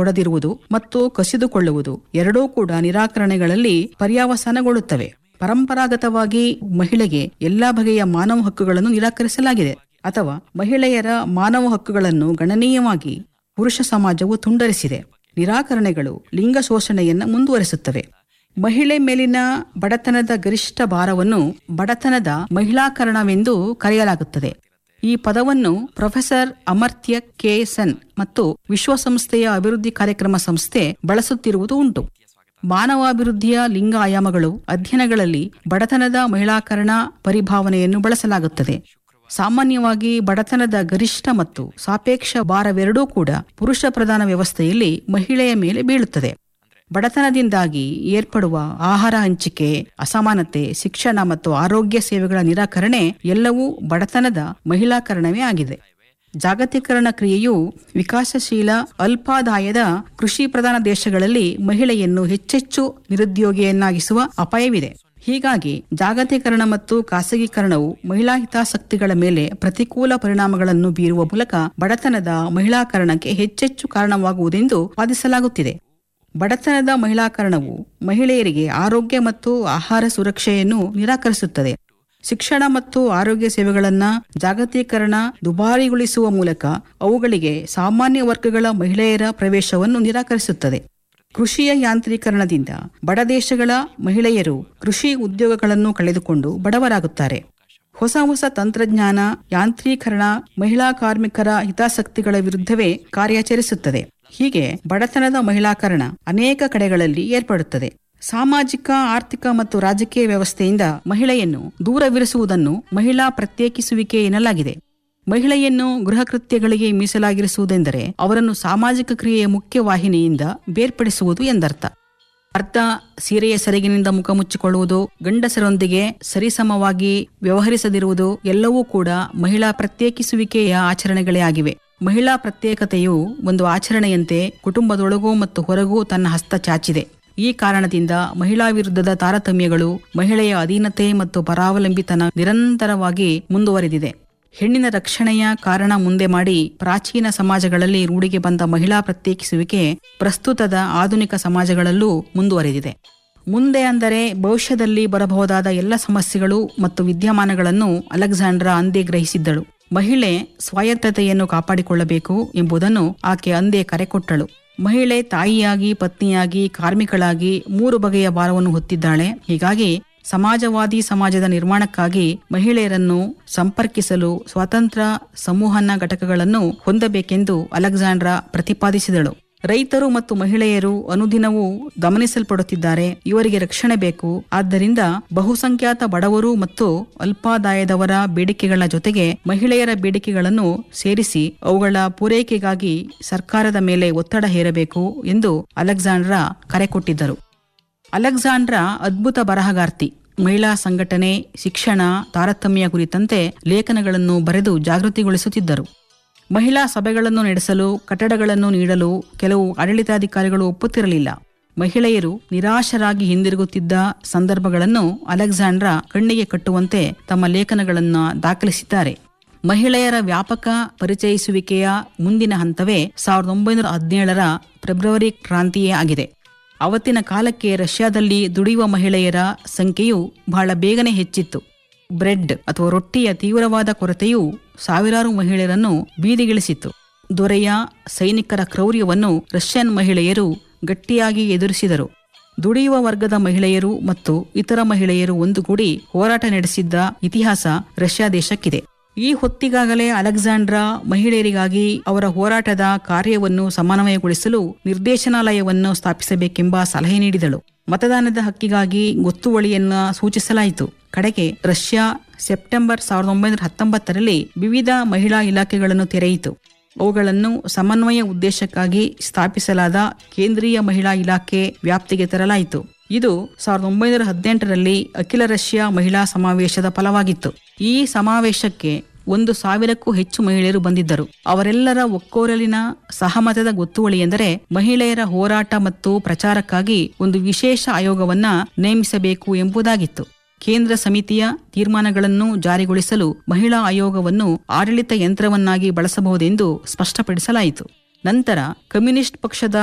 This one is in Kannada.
ಕೊಡದಿರುವುದು ಮತ್ತು ಕಸಿದುಕೊಳ್ಳುವುದು ಎರಡೂ ಕೂಡ ನಿರಾಕರಣೆಗಳಲ್ಲಿ ಪರ್ಯಾವಸಾನಗೊಳ್ಳುತ್ತವೆ ಪರಂಪರಾಗತವಾಗಿ ಮಹಿಳೆಗೆ ಎಲ್ಲಾ ಬಗೆಯ ಮಾನವ ಹಕ್ಕುಗಳನ್ನು ನಿರಾಕರಿಸಲಾಗಿದೆ ಅಥವಾ ಮಹಿಳೆಯರ ಮಾನವ ಹಕ್ಕುಗಳನ್ನು ಗಣನೀಯವಾಗಿ ಪುರುಷ ಸಮಾಜವು ತುಂಡರಿಸಿದೆ ನಿರಾಕರಣೆಗಳು ಲಿಂಗ ಶೋಷಣೆಯನ್ನು ಮುಂದುವರಿಸುತ್ತವೆ ಮಹಿಳೆ ಮೇಲಿನ ಬಡತನದ ಗರಿಷ್ಠ ಭಾರವನ್ನು ಬಡತನದ ಮಹಿಳಾಕರಣವೆಂದು ಕರೆಯಲಾಗುತ್ತದೆ ಈ ಪದವನ್ನು ಪ್ರೊಫೆಸರ್ ಅಮರ್ತ್ಯ ಕೆ ಸನ್ ಮತ್ತು ವಿಶ್ವಸಂಸ್ಥೆಯ ಅಭಿವೃದ್ಧಿ ಕಾರ್ಯಕ್ರಮ ಸಂಸ್ಥೆ ಬಳಸುತ್ತಿರುವುದು ಉಂಟು ಮಾನವಾಭಿವೃದ್ಧಿಯ ಲಿಂಗ ಆಯಾಮಗಳು ಅಧ್ಯಯನಗಳಲ್ಲಿ ಬಡತನದ ಮಹಿಳಾಕರಣ ಪರಿಭಾವನೆಯನ್ನು ಬಳಸಲಾಗುತ್ತದೆ ಸಾಮಾನ್ಯವಾಗಿ ಬಡತನದ ಗರಿಷ್ಠ ಮತ್ತು ಸಾಪೇಕ್ಷ ಭಾರವೆರಡೂ ಕೂಡ ಪುರುಷ ಪ್ರಧಾನ ವ್ಯವಸ್ಥೆಯಲ್ಲಿ ಮಹಿಳೆಯ ಮೇಲೆ ಬೀಳುತ್ತದೆ ಬಡತನದಿಂದಾಗಿ ಏರ್ಪಡುವ ಆಹಾರ ಹಂಚಿಕೆ ಅಸಮಾನತೆ ಶಿಕ್ಷಣ ಮತ್ತು ಆರೋಗ್ಯ ಸೇವೆಗಳ ನಿರಾಕರಣೆ ಎಲ್ಲವೂ ಬಡತನದ ಮಹಿಳಾಕರಣವೇ ಆಗಿದೆ ಜಾಗತೀಕರಣ ಕ್ರಿಯೆಯು ವಿಕಾಸಶೀಲ ಅಲ್ಪಾದಾಯದ ಕೃಷಿ ಪ್ರಧಾನ ದೇಶಗಳಲ್ಲಿ ಮಹಿಳೆಯನ್ನು ಹೆಚ್ಚೆಚ್ಚು ನಿರುದ್ಯೋಗಿಯನ್ನಾಗಿಸುವ ಅಪಾಯವಿದೆ ಹೀಗಾಗಿ ಜಾಗತೀಕರಣ ಮತ್ತು ಖಾಸಗೀಕರಣವು ಮಹಿಳಾ ಹಿತಾಸಕ್ತಿಗಳ ಮೇಲೆ ಪ್ರತಿಕೂಲ ಪರಿಣಾಮಗಳನ್ನು ಬೀರುವ ಮೂಲಕ ಬಡತನದ ಮಹಿಳಾಕರಣಕ್ಕೆ ಹೆಚ್ಚೆಚ್ಚು ಕಾರಣವಾಗುವುದೆಂದು ವಾದಿಸಲಾಗುತ್ತಿದೆ ಬಡತನದ ಮಹಿಳಾಕರಣವು ಮಹಿಳೆಯರಿಗೆ ಆರೋಗ್ಯ ಮತ್ತು ಆಹಾರ ಸುರಕ್ಷೆಯನ್ನು ನಿರಾಕರಿಸುತ್ತದೆ ಶಿಕ್ಷಣ ಮತ್ತು ಆರೋಗ್ಯ ಸೇವೆಗಳನ್ನು ಜಾಗತೀಕರಣ ದುಬಾರಿಗೊಳಿಸುವ ಮೂಲಕ ಅವುಗಳಿಗೆ ಸಾಮಾನ್ಯ ವರ್ಗಗಳ ಮಹಿಳೆಯರ ಪ್ರವೇಶವನ್ನು ನಿರಾಕರಿಸುತ್ತದೆ ಕೃಷಿಯ ಯಾಂತ್ರೀಕರಣದಿಂದ ಬಡ ದೇಶಗಳ ಮಹಿಳೆಯರು ಕೃಷಿ ಉದ್ಯೋಗಗಳನ್ನು ಕಳೆದುಕೊಂಡು ಬಡವರಾಗುತ್ತಾರೆ ಹೊಸ ಹೊಸ ತಂತ್ರಜ್ಞಾನ ಯಾಂತ್ರೀಕರಣ ಮಹಿಳಾ ಕಾರ್ಮಿಕರ ಹಿತಾಸಕ್ತಿಗಳ ವಿರುದ್ಧವೇ ಕಾರ್ಯಾಚರಿಸುತ್ತದೆ ಹೀಗೆ ಬಡತನದ ಮಹಿಳಾಕರಣ ಅನೇಕ ಕಡೆಗಳಲ್ಲಿ ಏರ್ಪಡುತ್ತದೆ ಸಾಮಾಜಿಕ ಆರ್ಥಿಕ ಮತ್ತು ರಾಜಕೀಯ ವ್ಯವಸ್ಥೆಯಿಂದ ಮಹಿಳೆಯನ್ನು ದೂರವಿರಿಸುವುದನ್ನು ಮಹಿಳಾ ಪ್ರತ್ಯೇಕಿಸುವಿಕೆ ಎನ್ನಲಾಗಿದೆ ಮಹಿಳೆಯನ್ನು ಗೃಹ ಕೃತ್ಯಗಳಿಗೆ ಮೀಸಲಾಗಿರಿಸುವುದೆಂದರೆ ಅವರನ್ನು ಸಾಮಾಜಿಕ ಕ್ರಿಯೆಯ ಮುಖ್ಯ ವಾಹಿನಿಯಿಂದ ಬೇರ್ಪಡಿಸುವುದು ಎಂದರ್ಥ ಅರ್ಧ ಸೀರೆಯ ಸೆರಗಿನಿಂದ ಮುಖ ಮುಚ್ಚಿಕೊಳ್ಳುವುದು ಗಂಡಸರೊಂದಿಗೆ ಸರಿಸಮವಾಗಿ ವ್ಯವಹರಿಸದಿರುವುದು ಎಲ್ಲವೂ ಕೂಡ ಮಹಿಳಾ ಪ್ರತ್ಯೇಕಿಸುವಿಕೆಯ ಆಚರಣೆಗಳೇ ಆಗಿವೆ ಮಹಿಳಾ ಪ್ರತ್ಯೇಕತೆಯು ಒಂದು ಆಚರಣೆಯಂತೆ ಕುಟುಂಬದೊಳಗೂ ಮತ್ತು ಹೊರಗೂ ತನ್ನ ಹಸ್ತ ಚಾಚಿದೆ ಈ ಕಾರಣದಿಂದ ಮಹಿಳಾ ವಿರುದ್ಧದ ತಾರತಮ್ಯಗಳು ಮಹಿಳೆಯ ಅಧೀನತೆ ಮತ್ತು ಪರಾವಲಂಬಿತನ ನಿರಂತರವಾಗಿ ಮುಂದುವರೆದಿದೆ ಹೆಣ್ಣಿನ ರಕ್ಷಣೆಯ ಕಾರಣ ಮುಂದೆ ಮಾಡಿ ಪ್ರಾಚೀನ ಸಮಾಜಗಳಲ್ಲಿ ರೂಢಿಗೆ ಬಂದ ಮಹಿಳಾ ಪ್ರತ್ಯೇಕಿಸುವಿಕೆ ಪ್ರಸ್ತುತದ ಆಧುನಿಕ ಸಮಾಜಗಳಲ್ಲೂ ಮುಂದುವರೆದಿದೆ ಮುಂದೆ ಅಂದರೆ ಭವಿಷ್ಯದಲ್ಲಿ ಬರಬಹುದಾದ ಎಲ್ಲ ಸಮಸ್ಯೆಗಳು ಮತ್ತು ವಿದ್ಯಮಾನಗಳನ್ನು ಅಲೆಕ್ಸಾಂಡ್ರಾ ಅಂದೇ ಗ್ರಹಿಸಿದ್ದಳು ಮಹಿಳೆ ಸ್ವಾಯತ್ತತೆಯನ್ನು ಕಾಪಾಡಿಕೊಳ್ಳಬೇಕು ಎಂಬುದನ್ನು ಆಕೆ ಅಂದೇ ಕರೆಕೊಟ್ಟಳು ಮಹಿಳೆ ತಾಯಿಯಾಗಿ ಪತ್ನಿಯಾಗಿ ಕಾರ್ಮಿಕಳಾಗಿ ಮೂರು ಬಗೆಯ ಭಾರವನ್ನು ಹೊತ್ತಿದ್ದಾಳೆ ಹೀಗಾಗಿ ಸಮಾಜವಾದಿ ಸಮಾಜದ ನಿರ್ಮಾಣಕ್ಕಾಗಿ ಮಹಿಳೆಯರನ್ನು ಸಂಪರ್ಕಿಸಲು ಸ್ವತಂತ್ರ ಸಂವಹನ ಘಟಕಗಳನ್ನು ಹೊಂದಬೇಕೆಂದು ಅಲೆಕ್ಸಾಂಡ್ರಾ ಪ್ರತಿಪಾದಿಸಿದಳು ರೈತರು ಮತ್ತು ಮಹಿಳೆಯರು ಅನುದಿನವೂ ಗಮನಿಸಲ್ಪಡುತ್ತಿದ್ದಾರೆ ಇವರಿಗೆ ರಕ್ಷಣೆ ಬೇಕು ಆದ್ದರಿಂದ ಬಹುಸಂಖ್ಯಾತ ಬಡವರು ಮತ್ತು ಅಲ್ಪಾದಾಯದವರ ಬೇಡಿಕೆಗಳ ಜೊತೆಗೆ ಮಹಿಳೆಯರ ಬೇಡಿಕೆಗಳನ್ನು ಸೇರಿಸಿ ಅವುಗಳ ಪೂರೈಕೆಗಾಗಿ ಸರ್ಕಾರದ ಮೇಲೆ ಒತ್ತಡ ಹೇರಬೇಕು ಎಂದು ಅಲೆಕ್ಸಾಂಡ್ರಾ ಕರೆ ಕೊಟ್ಟಿದ್ದರು ಅಲೆಕ್ಸಾಂಡ್ರಾ ಅದ್ಭುತ ಬರಹಗಾರ್ತಿ ಮಹಿಳಾ ಸಂಘಟನೆ ಶಿಕ್ಷಣ ತಾರತಮ್ಯ ಕುರಿತಂತೆ ಲೇಖನಗಳನ್ನು ಬರೆದು ಜಾಗೃತಿಗೊಳಿಸುತ್ತಿದ್ದರು ಮಹಿಳಾ ಸಭೆಗಳನ್ನು ನಡೆಸಲು ಕಟ್ಟಡಗಳನ್ನು ನೀಡಲು ಕೆಲವು ಆಡಳಿತಾಧಿಕಾರಿಗಳು ಒಪ್ಪುತ್ತಿರಲಿಲ್ಲ ಮಹಿಳೆಯರು ನಿರಾಶರಾಗಿ ಹಿಂದಿರುಗುತ್ತಿದ್ದ ಸಂದರ್ಭಗಳನ್ನು ಅಲೆಕ್ಸಾಂಡ್ರಾ ಕಣ್ಣಿಗೆ ಕಟ್ಟುವಂತೆ ತಮ್ಮ ಲೇಖನಗಳನ್ನು ದಾಖಲಿಸಿದ್ದಾರೆ ಮಹಿಳೆಯರ ವ್ಯಾಪಕ ಪರಿಚಯಿಸುವಿಕೆಯ ಮುಂದಿನ ಹಂತವೇ ಸಾವಿರದ ಒಂಬೈನೂರ ಹದಿನೇಳರ ಫೆಬ್ರವರಿ ಕ್ರಾಂತಿಯೇ ಆಗಿದೆ ಅವತ್ತಿನ ಕಾಲಕ್ಕೆ ರಷ್ಯಾದಲ್ಲಿ ದುಡಿಯುವ ಮಹಿಳೆಯರ ಸಂಖ್ಯೆಯು ಬಹಳ ಬೇಗನೆ ಹೆಚ್ಚಿತ್ತು ಬ್ರೆಡ್ ಅಥವಾ ರೊಟ್ಟಿಯ ತೀವ್ರವಾದ ಕೊರತೆಯು ಸಾವಿರಾರು ಮಹಿಳೆಯರನ್ನು ಬೀದಿಗಿಳಿಸಿತ್ತು ದೊರೆಯ ಸೈನಿಕರ ಕ್ರೌರ್ಯವನ್ನು ರಷ್ಯನ್ ಮಹಿಳೆಯರು ಗಟ್ಟಿಯಾಗಿ ಎದುರಿಸಿದರು ದುಡಿಯುವ ವರ್ಗದ ಮಹಿಳೆಯರು ಮತ್ತು ಇತರ ಮಹಿಳೆಯರು ಒಂದುಗೂಡಿ ಹೋರಾಟ ನಡೆಸಿದ್ದ ಇತಿಹಾಸ ರಷ್ಯಾ ದೇಶಕ್ಕಿದೆ ಈ ಹೊತ್ತಿಗಾಗಲೇ ಅಲೆಕ್ಸಾಂಡ್ರಾ ಮಹಿಳೆಯರಿಗಾಗಿ ಅವರ ಹೋರಾಟದ ಕಾರ್ಯವನ್ನು ಸಮನ್ವಯಗೊಳಿಸಲು ನಿರ್ದೇಶನಾಲಯವನ್ನು ಸ್ಥಾಪಿಸಬೇಕೆಂಬ ಸಲಹೆ ನೀಡಿದಳು ಮತದಾನದ ಹಕ್ಕಿಗಾಗಿ ಗೊತ್ತುವಳಿಯನ್ನ ಸೂಚಿಸಲಾಯಿತು ಕಡೆಗೆ ರಷ್ಯಾ ಸೆಪ್ಟೆಂಬರ್ ಸಾವಿರದ ಒಂಬೈನೂರ ಹತ್ತೊಂಬತ್ತರಲ್ಲಿ ವಿವಿಧ ಮಹಿಳಾ ಇಲಾಖೆಗಳನ್ನು ತೆರೆಯಿತು ಅವುಗಳನ್ನು ಸಮನ್ವಯ ಉದ್ದೇಶಕ್ಕಾಗಿ ಸ್ಥಾಪಿಸಲಾದ ಕೇಂದ್ರೀಯ ಮಹಿಳಾ ಇಲಾಖೆ ವ್ಯಾಪ್ತಿಗೆ ತರಲಾಯಿತು ಇದು ಸಾವಿರದ ಒಂಬೈನೂರ ಹದಿನೆಂಟರಲ್ಲಿ ಅಖಿಲ ರಷ್ಯಾ ಮಹಿಳಾ ಸಮಾವೇಶದ ಫಲವಾಗಿತ್ತು ಈ ಸಮಾವೇಶಕ್ಕೆ ಒಂದು ಸಾವಿರಕ್ಕೂ ಹೆಚ್ಚು ಮಹಿಳೆಯರು ಬಂದಿದ್ದರು ಅವರೆಲ್ಲರ ಒಕ್ಕೋರಲಿನ ಸಹಮತದ ಗೊತ್ತುವಳಿ ಎಂದರೆ ಮಹಿಳೆಯರ ಹೋರಾಟ ಮತ್ತು ಪ್ರಚಾರಕ್ಕಾಗಿ ಒಂದು ವಿಶೇಷ ಆಯೋಗವನ್ನ ನೇಮಿಸಬೇಕು ಎಂಬುದಾಗಿತ್ತು ಕೇಂದ್ರ ಸಮಿತಿಯ ತೀರ್ಮಾನಗಳನ್ನು ಜಾರಿಗೊಳಿಸಲು ಮಹಿಳಾ ಆಯೋಗವನ್ನು ಆಡಳಿತ ಯಂತ್ರವನ್ನಾಗಿ ಬಳಸಬಹುದೆಂದು ಸ್ಪಷ್ಟಪಡಿಸಲಾಯಿತು ನಂತರ ಕಮ್ಯುನಿಸ್ಟ್ ಪಕ್ಷದ